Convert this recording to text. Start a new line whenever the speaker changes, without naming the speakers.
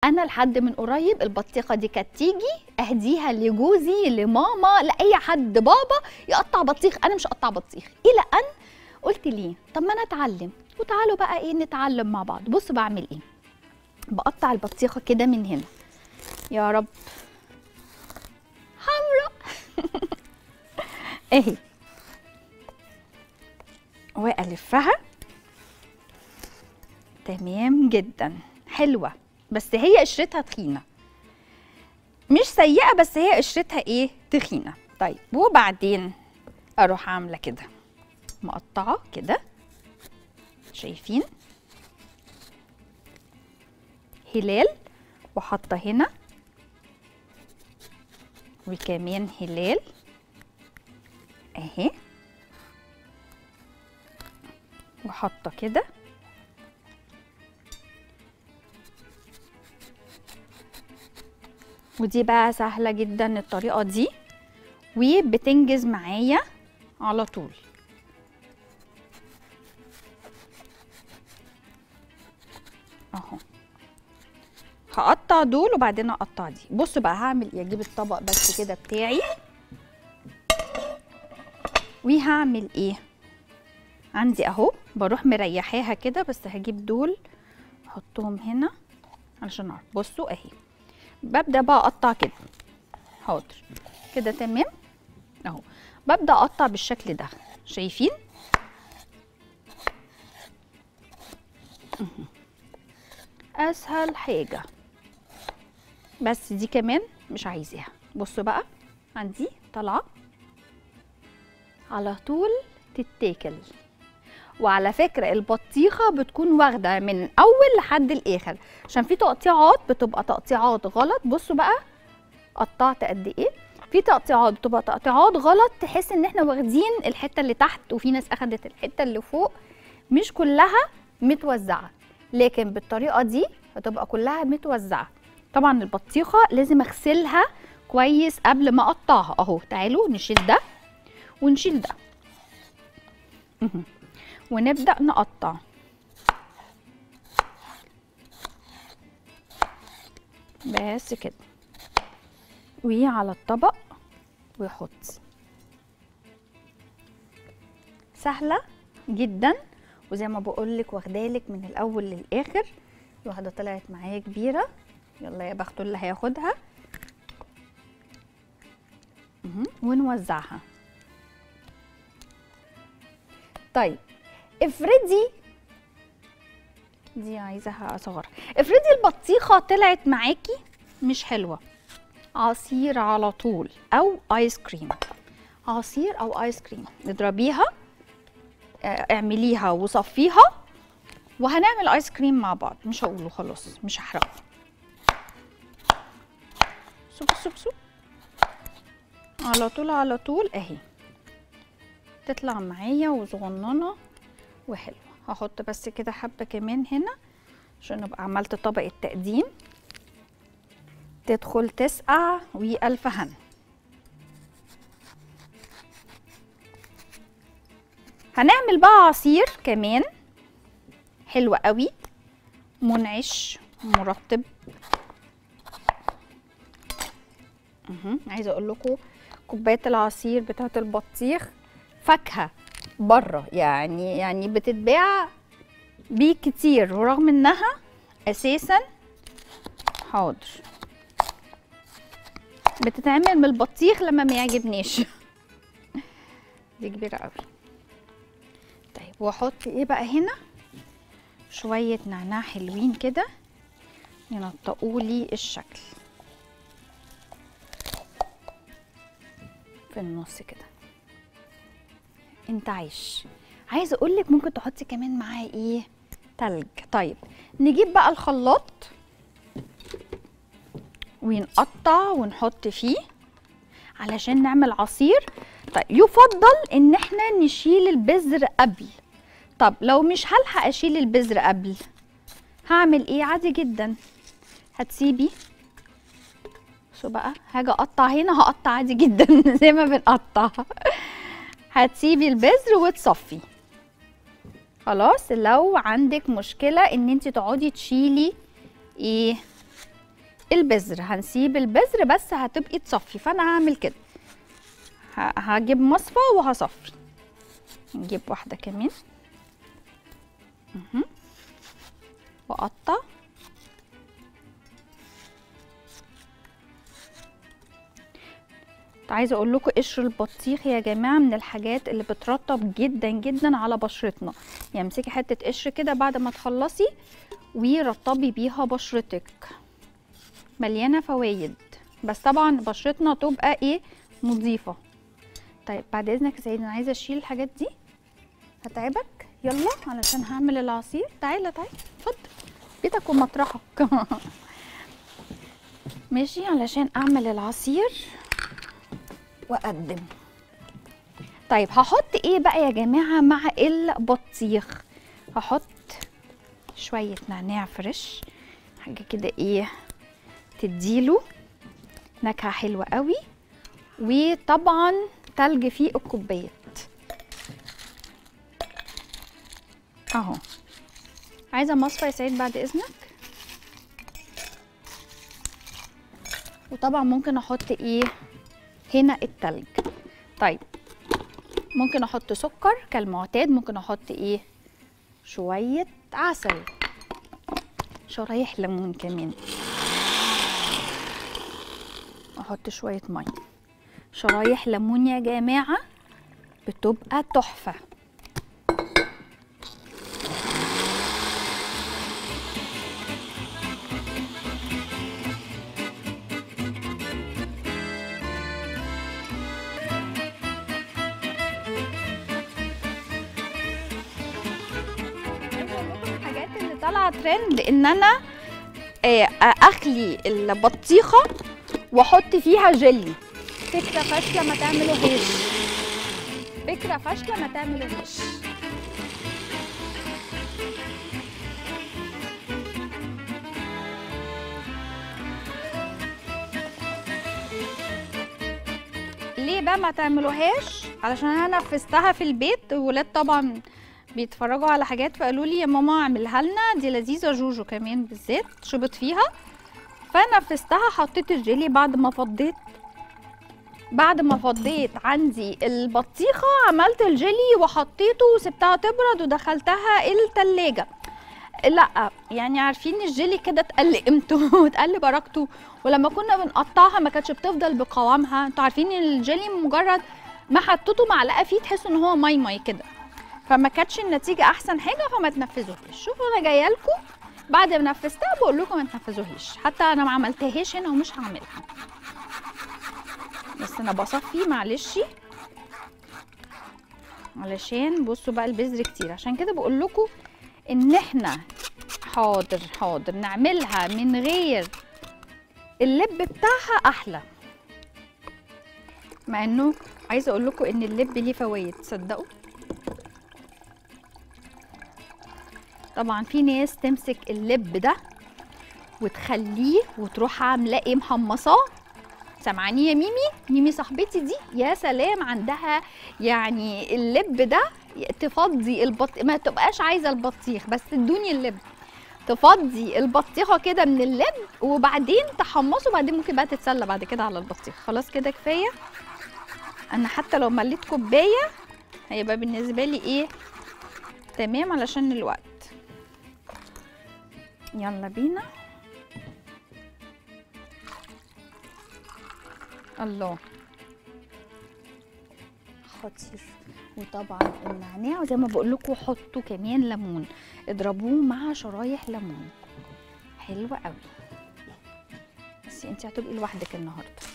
انا لحد من قريب البطيخه دي كانت تيجي اهديها لجوزي لماما لاي حد بابا يقطع بطيخ انا مش هقطع بطيخ الى ان قلت ليه طب ما انا اتعلم وتعالوا بقى ايه نتعلم مع بعض بصوا بعمل ايه بقطع البطيخه كده من هنا يا رب حمراء اهي والفها تمام جدا حلوه بس هي قشرتها تخينه مش سيئه بس هي قشرتها ايه تخينه طيب وبعدين اروح عامله كده مقطعه كده شايفين هلال وحاطه هنا وكمان هلال اهي وحاطه كده ودي بقى سهله جدا الطريقه دي وبتنجز معايا على طول اهو هقطع دول وبعدين اقطع دي بصوا بقى هعمل ايه اجيب الطبق بس كده بتاعي وهعمل ايه عندي اهو بروح مريحاها كده بس هجيب دول احطهم هنا علشان اعرف بصوا اهي ببدا بقى اقطع كده حاضر كده تمام اهو ببدا اقطع بالشكل ده شايفين مهم. اسهل حاجه بس دي كمان مش عايزاها بصوا بقى عندي طالعه على طول تتاكل وعلى فكرة البطيخة بتكون واخدة من أول لحد الآخر عشان في تقطيعات بتبقى تقطيعات غلط بصوا بقى قطعت قد إيه في تقطيعات بتبقى تقطيعات غلط تحس إن إحنا واخدين الحتة اللي تحت وفي ناس أخدت الحتة اللي فوق مش كلها متوزعة لكن بالطريقة دي هتبقى كلها متوزعة طبعا البطيخة لازم أغسلها كويس قبل ما أقطعها أهو تعالوا نشيل ده ونشيل ده مهم. ونبدأ نقطع بس كده وعلى الطبق ويحط سهلة جدا وزي ما بقولك واخدالك من الأول للآخر واحدة طلعت معايا كبيرة يلا يا بخته اللي هياخدها مهم. ونوزعها طيب افرضي دي عايزاها اصغر افرضي البطيخه طلعت معاكي مش حلوه عصير على طول او ايس كريم عصير او ايس كريم اضربيها اه، اعمليها وصفيها وهنعمل ايس كريم مع بعض مش هقوله خلاص مش هحرقه بصوا بصوا بصوا على طول على طول اهي تطلع معايا وصغننه وحلوه هحط بس كده حبه كمان هنا عشان ابقى عملت طبق التقديم تدخل تسقع والف هنا هنعمل بقى عصير كمان حلو قوي منعش مرطب مهم. عايزه اقول لكم كوبايه العصير بتاعه البطيخ فاكهه بره يعني يعني بتتباع بكتير ورغم انها اساسا حاضر بتتعمل من البطيخ لما ما يعجبنيش دي كبيره قوي طيب واحط ايه بقى هنا شويه نعناع حلوين كده ينطقولي الشكل في النص كده انت عايش عايزه اقول لك ممكن تحطي كمان معاه ايه تلج طيب نجيب بقى الخلاط ونقطع ونحط فيه علشان نعمل عصير طيب يفضل ان احنا نشيل البذر قبل طب لو مش هلحق اشيل البذر قبل هعمل ايه عادي جدا هتسيبي شو بقى هاجي اقطع هنا هقطع عادي جدا زي ما بنقطع هتسيبي البذر وتصفي خلاص لو عندك مشكله ان انت تقعدي تشيلي ايه البذر هنسيب البذر بس هتبقي تصفي فانا هعمل كده ه- هجيب مصفى وهصفي نجيب واحده كمان مهم. واقطع عايزه اقول لكم قشر البطيخ يا جماعه من الحاجات اللي بترطب جدا جدا على بشرتنا يعني امسكي حته قشر كده بعد ما تخلصي ورطبي بيها بشرتك مليانه فوايد بس طبعا بشرتنا تبقى ايه نظيفه طيب بعد اذنك يا سيدي انا عايزه اشيل الحاجات دي هتعبك يلا علشان هعمل العصير تعالى تعالى اتفضل بيتك ومطرحك ماشي علشان اعمل العصير واقدم طيب هحط ايه بقى يا جماعه مع البطيخ هحط شويه نعناع فريش حاجه كده ايه تديله نكهه حلوه قوي وطبعا تلج في الكوبايات اهو عايزه مصفى يا سعيد بعد اذنك وطبعا ممكن احط ايه هنا التلج طيب ممكن احط سكر كالمعتاد ممكن احط ايه شويه عسل شرايح ليمون كمان احط شويه ميه شرايح ليمون يا جماعه بتبقى تحفه الحاجات اللي طالعه ترند ان انا آه، اخلي البطيخه واحط فيها جيلي فكره فاشله ما تعملوهاش فكره فاشله ما تعملوهاش ليه بقى ما تعملوهاش علشان انا نفذتها في البيت الولاد طبعا بيتفرجوا على حاجات فقالوا لي يا ماما اعملها لنا دي لذيذه جوجو كمان بالذات شبط فيها فنفذتها حطيت الجيلي بعد ما فضيت بعد ما فضيت عندي البطيخه عملت الجيلي وحطيته وسبتها تبرد ودخلتها التلاجة لا يعني عارفين الجيلي كده اتقل قيمته واتقل بركته ولما كنا بنقطعها ما كانتش بتفضل بقوامها انتوا عارفين الجيلي مجرد ما حطيته معلقه فيه تحسوا ان هو مي مي كده فما كانتش النتيجه احسن حاجه فما تنفذوهاش شوفوا انا جايه لكم بعد ما نفذتها بقول لكم ما تنفذوهاش حتى انا ما عملتهاش هنا ومش هعملها بس انا بصفي معلش علشان بصوا بقى البذر كتير عشان كده بقول لكم ان احنا حاضر حاضر نعملها من غير اللب بتاعها احلى مع انه عايزه اقول لكم ان اللب ليه فوائد تصدقوا طبعا في ناس تمسك اللب ده وتخليه وتروح عاملاه ايه محمصاه سامعاني يا ميمي ميمي صاحبتي دي يا سلام عندها يعني اللب ده تفضي البط ما تبقاش عايزه البطيخ بس ادوني اللب تفضي البطيخه كده من اللب وبعدين تحمصه وبعدين ممكن بقى تتسلى بعد كده على البطيخ خلاص كده كفايه انا حتى لو مليت كوبايه هيبقى بالنسبه لي ايه تمام علشان الوقت يلا بينا الله خطير وطبعا النعناع زي ما بقول لكم حطوا كمان ليمون اضربوه مع شرايح ليمون حلوه قوي بس انت هتبقي لوحدك النهارده